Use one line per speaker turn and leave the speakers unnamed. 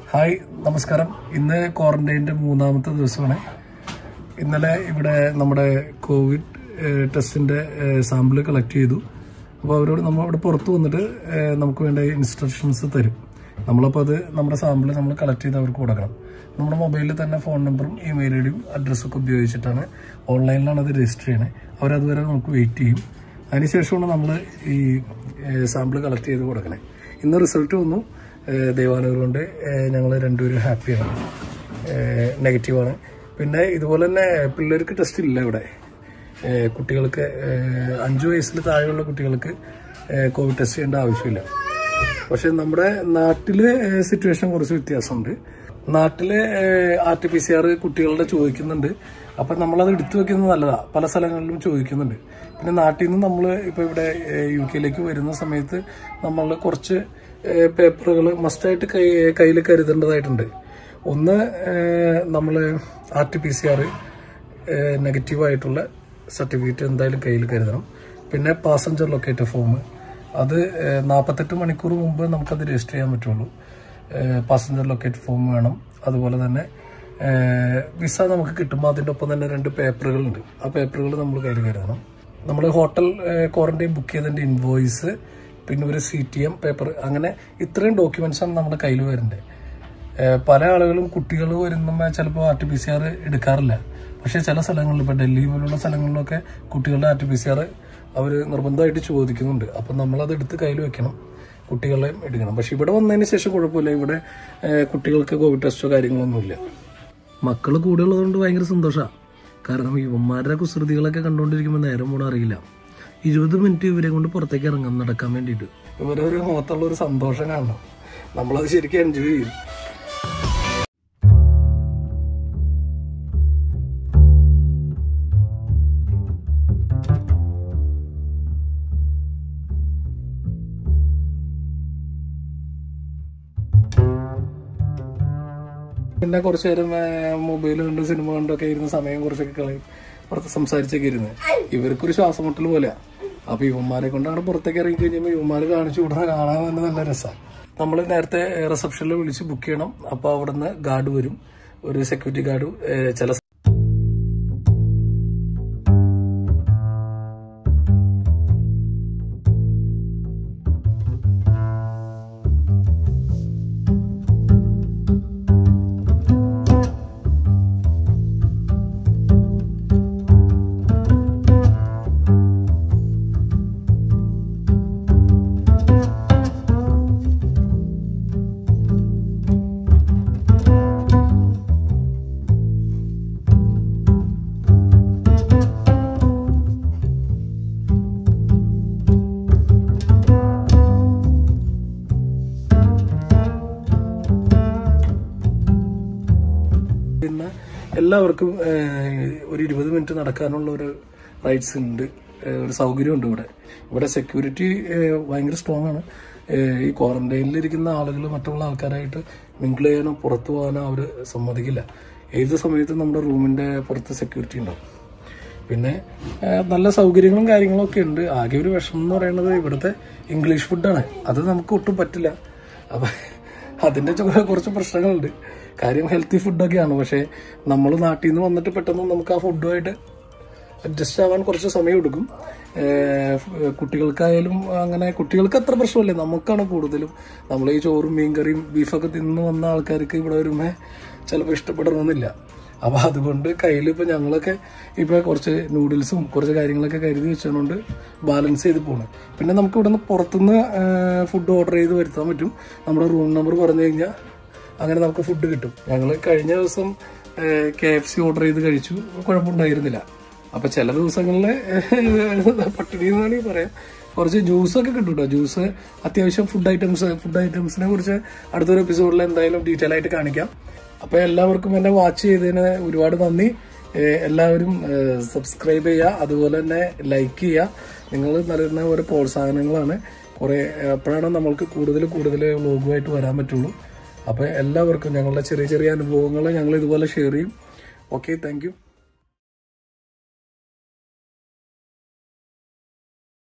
hi നമസ്കാരം ഇന്ന് ക്വാറന്റൈൻ്റെ മൂന്നാമത്തെ ദിവസമാണ് ഇന്നലെ ഇവിടെ നമ്മുടെ കോവിഡ് ഏഹ്, ടെസ്റ്റിന്റെ സാമ്പിൾ കളക്ട് ചെയ്തു അപ്പോൾ അവരോട് നമ്മൾ ഇവിടെ പുറത്ത് വന്നിട്ട് ഏഹ്, നമുക്ക് വേണ്ട ഇൻസ്ട്രക്ഷൻസ് തരും നമ്മളപ്പോൾ അത് നമ്മുടെ സാമ്പിൾ നമ്മൾ കളക്ട് ചെയ്ത് അവർക്ക് കൊടുക്കണം നമ്മുടെ മൊബൈലിൽ തന്നെ ഫോൺ നമ്പറും ഇമെയിൽ ഐ ഡിയും അഡ്രസ്സൊക്കെ ഉപയോഗിച്ചിട്ടാണ് ഓൺലൈനിലാണ് അത് രജിസ്റ്റർ ചെയ്യണത് അവരതുവരെ നമുക്ക് വെയിറ്റ് ചെയ്യും അതിനുശേഷമാണ് നമ്മൾ ഈ സാമ്പിൾ കളക്ട് ചെയ്ത് കൊടുക്കണേ ഇന്ന് റിസൾട്ട് വന്നു ഏഹ് ദൈവാനുഗ്രഹം കൊണ്ട് ഞങ്ങൾ രണ്ടുപേരും ഹാപ്പിയാണ് നെഗറ്റീവാണ് പിന്നെ ഇതുപോലെ തന്നെ പിള്ളേർക്ക് ടെസ്റ്റ് ഇല്ല ഇവിടെ ഏഹ് കുട്ടികൾക്ക് ഏഹ് അഞ്ച് വയസ്സിൽ താഴെയുള്ള കുട്ടികൾക്ക് ഏഹ് കോവിഡ് ടെസ്റ്റ് ചെയ്യേണ്ട ആവശ്യമില്ല പക്ഷെ നമ്മുടെ നാട്ടില് സിറ്റുവേഷൻ കുറച്ച് വ്യത്യാസമുണ്ട് നാട്ടില് R T P C R കുട്ടികളുടെ ചോദിക്കുന്നുണ്ട് അപ്പൊ നമ്മളത് എടുത്തു വെക്കുന്നത് നല്ലതാ പല സ്ഥലങ്ങളിലും ചോദിക്കുന്നുണ്ട് പിന്നെ നാട്ടിൽ നിന്ന് നമ്മൾ ഇപ്പൊ ഇവിടെ യു കെയിലേക്ക് വരുന്ന സമയത്ത് നമ്മൾ കുറച്ച് പേപ്പറുകൾ മസ്റ്റായിട്ട് കൈ കയ്യിൽ കരുതേണ്ടതായിട്ടുണ്ട് ഒന്ന് നമ്മൾ R T P C R നെഗറ്റീവായിട്ടുള്ള സർട്ടിഫിക്കറ്റ് എന്തായാലും കയ്യിൽ കരുതണം പിന്നെ പാസഞ്ചർ ലൊക്കേറ്റർ ഫോം അത് നാൽപ്പത്തെട്ട് മണിക്കൂർ മുമ്പ് നമുക്കത് രജിസ്റ്റർ ചെയ്യാൻ പറ്റുള്ളൂ പാസഞ്ചർ ലൊക്കേറ്റ് ഫോം വേണം അതുപോലെ തന്നെ വിസ നമുക്ക് കിട്ടുമ്പോൾ അതിൻ്റെ ഒപ്പം തന്നെ രണ്ട് പേപ്പറുകളുണ്ട് ആ പേപ്പറുകൾ നമ്മൾ കയ്യിൽ കരുതണം നമ്മൾ ഹോട്ടൽ ക്വാറന്റൈൻ ബുക്ക് ചെയ്തതിൻ്റെ ഇൻവോയ്സ് പിന്നെ ഒരു സി ടി എം പേപ്പർ അങ്ങനെ ഇത്രയും ഡോക്യുമെന്റ്സാണ് നമ്മുടെ കയ്യിൽ വരേണ്ടത് ഏഹ് പല ആളുകളും കുട്ടികൾ വരുമ്പോൾ ചിലപ്പോൾ R T P C R എടുക്കാറില്ല പക്ഷേ ചില സ്ഥലങ്ങളിൽ ഇപ്പോൾ ഡൽഹി പോലുള്ള സ്ഥലങ്ങളിലൊക്കെ കുട്ടികളുടെ R T P C R അവർ നിർബന്ധമായിട്ട് ചോദിക്കുന്നുണ്ട് അപ്പം നമ്മളത് എടുത്ത് കയ്യിൽ വെക്കണം കുട്ടികളെയും എടുക്കണം പക്ഷെ ഇവിടെ വന്നതിന് ശേഷം കുഴപ്പമില്ല ഇവിടെ ഏഹ് കുട്ടികൾക്ക് കോവിഡ് ടെസ്റ്റോ കാര്യങ്ങളൊന്നുമില്ല മക്കൾ കൂടെ ഉള്ളതുകൊണ്ട് ഭയങ്കര സന്തോഷമാണ് കാരണം ഇവന്മാരുടെ കുസൃതികളൊക്കെ കണ്ടുകൊണ്ടിരിക്കുമ്പോൾ നേരം പോണ അറിയില്ല ഇരുപത് മിനിറ്റ് ഇവരെ കൊണ്ട് പുറത്തേക്ക് ഇറങ്ങാം നടക്കാൻ വേണ്ടിയിട്ട് ഇവരെ ഒരു മുഖത്തുള്ള ഒരു സന്തോഷം കാണണം നമ്മളത് ശരിക്കും എൻജോയ് ചെയ്യും പിന്നെ കുറച്ച് നേരം മൊബൈൽ കണ്ട് സിനിമ കണ്ടൊക്കെ ഇരുന്ന് സമയം കുറച്ചൊക്കെ കളയും പുറത്ത് സംസാരിച്ചൊക്കെ ഇരുന്ന് ഇവർക്കൊരു ശ്വാസം മുട്ടൽ പോലെയാ അപ്പൊ ഇവന്മാരെ കൊണ്ടാണ് പുറത്തേക്ക് ഇറങ്ങി കഴിഞ്ഞപ്പോൾ ഇവന്മാര് കാണിച്ചു വിടുന്ന കാണാൻ തന്നെ നല്ല രസമാണ് നമ്മൾ നേരത്തെ റിസപ്ഷനിൽ വിളിച്ച് ബുക്ക് ചെയ്യണം അപ്പോൾ അവിടുന്ന് ഗാർഡ് വരും ഒരു സെക്യൂരിറ്റി ഗാർഡ് ചില പിന്നെ എല്ലാവർക്കും ഏഹ്, ഒരു ഇരുപത് മിനിറ്റ് നടക്കാനുള്ള ഒരു റൈറ്റ്സ് ഉണ്ട് ഏഹ്, ഒരു സൗകര്യമുണ്ട് ഇവിടെ ഇവിടെ സെക്യൂരിറ്റി ഭയങ്കര സ്ട്രോങ് ആണ് ഏഹ്, ഈ ക്വാറന്റൈനിൽ ഇരിക്കുന്ന ആളുകൾ മറ്റുള്ള ആൾക്കാരായിട്ട് മിങ്കിൾ ചെയ്യാനോ പുറത്തു പോകാനോ അവർ സമ്മതിക്കില്ല ഏത് സമയത്തും നമ്മുടെ റൂമിന്റെ പുറത്ത് സെക്യൂരിറ്റി ഉണ്ടാവും പിന്നെ ഏഹ്, നല്ല സൗകര്യങ്ങളും കാര്യങ്ങളും ഒക്കെ ഉണ്ട് ആകെ ഒരു വിഷമം എന്ന് പറയുന്നത് ഇവിടുത്തെ ഇംഗ്ലീഷ് ഫുഡാണ് അത് നമുക്ക് ഒട്ടും പറ്റില്ല അപ്പം അതിൻ്റെ ചുവ- കുറച്ച് പ്രശ്നങ്ങളുണ്ട് കാര്യം ഹെൽത്തി ഫുഡൊക്കെയാണ് പക്ഷേ നമ്മൾ നാട്ടിൽ നിന്ന് വന്നിട്ട് പെട്ടെന്ന് നമുക്ക് ആ ഫുഡുമായിട്ട് അഡ്ജസ്റ്റ് ആവാൻ കുറച്ച് സമയം എടുക്കും ഏഹ് ഫ് കുട്ടികൾക്കായാലും അങ്ങനെ കുട്ടികൾക്ക് അത്ര പ്രശ്നമില്ല നമുക്കാണ് കൂടുതലും നമ്മൾ ഈ ചോറും മീൻകറിയും ബീഫൊക്കെ തിന്ന് വന്ന ആൾക്കാർക്ക് ഇവിടെ വരുമ്പോൾ ചിലപ്പോൾ ഇഷ്ടപ്പെടണമെന്നില്ല അപ്പോൾ അതുകൊണ്ട് കയ്യിൽ ഇപ്പോൾ ഞങ്ങളൊക്കെ ഇപ്പോൾ കുറച്ച് നൂഡിൽസും കുറച്ച് കാര്യങ്ങളൊക്കെ കരുതി വെച്ചതുകൊണ്ട് ബാലൻസ് ചെയ്ത് പോകണം പിന്നെ നമുക്ക് ഇവിടെ നിന്ന് പുറത്തുനിന്ന് ഫുഡ് ഓർഡർ ചെയ്ത് വരുത്താൻ പറ്റും നമ്മുടെ റൂം നമ്പർ പറഞ്ഞു കഴിഞ്ഞാൽ അങ്ങനെ നമുക്ക് ഫുഡ് കിട്ടും ഞങ്ങൾ കഴിഞ്ഞ ദിവസം കെ എഫ് സി ഓർഡർ ചെയ്ത് കഴിച്ചു കുഴപ്പമുണ്ടായിരുന്നില്ല അപ്പൊ ചില ദിവസങ്ങളിൽ പട്ടിണി എന്ന് വേണമെങ്കിൽ പറയാം കുറച്ച് ജ്യൂസൊക്കെ കിട്ടും കേട്ടോ ജ്യൂസ് അത്യാവശ്യം ഫുഡ് ഐറ്റംസ് ഫുഡ് ഐറ്റംസിനെ കുറിച്ച് അടുത്തൊരു എപ്പിസോഡിൽ എന്തായാലും ഡീറ്റെയിൽ ആയിട്ട് കാണിക്കാം അപ്പൊ എല്ലാവർക്കും എന്നെ വാച്ച് ചെയ്തതിന് ഒരുപാട് നന്ദി ഏഹ് എല്ലാവരും സബ്സ്ക്രൈബ് ചെയ്യുക അതുപോലെ തന്നെ ലൈക്ക് ചെയ്യുക നിങ്ങൾ നൽകുന്ന ഓരോ പ്രോത്സാഹനങ്ങളാണ് കുറെ അപ്പോഴാണ് നമ്മൾക്ക് കൂടുതൽ കൂടുതൽ വ്ലോഗുമായിട്ട് വരാൻ പറ്റുള്ളൂ അപ്പോൾ എല്ലാവർക്കും ഞങ്ങളുടെ ചെറിയ ചെറിയ അനുഭവങ്ങൾ ഞങ്ങൾ ഇതുപോലെ ഷെയർ ചെയ്യും ഓക്കെ താങ്ക്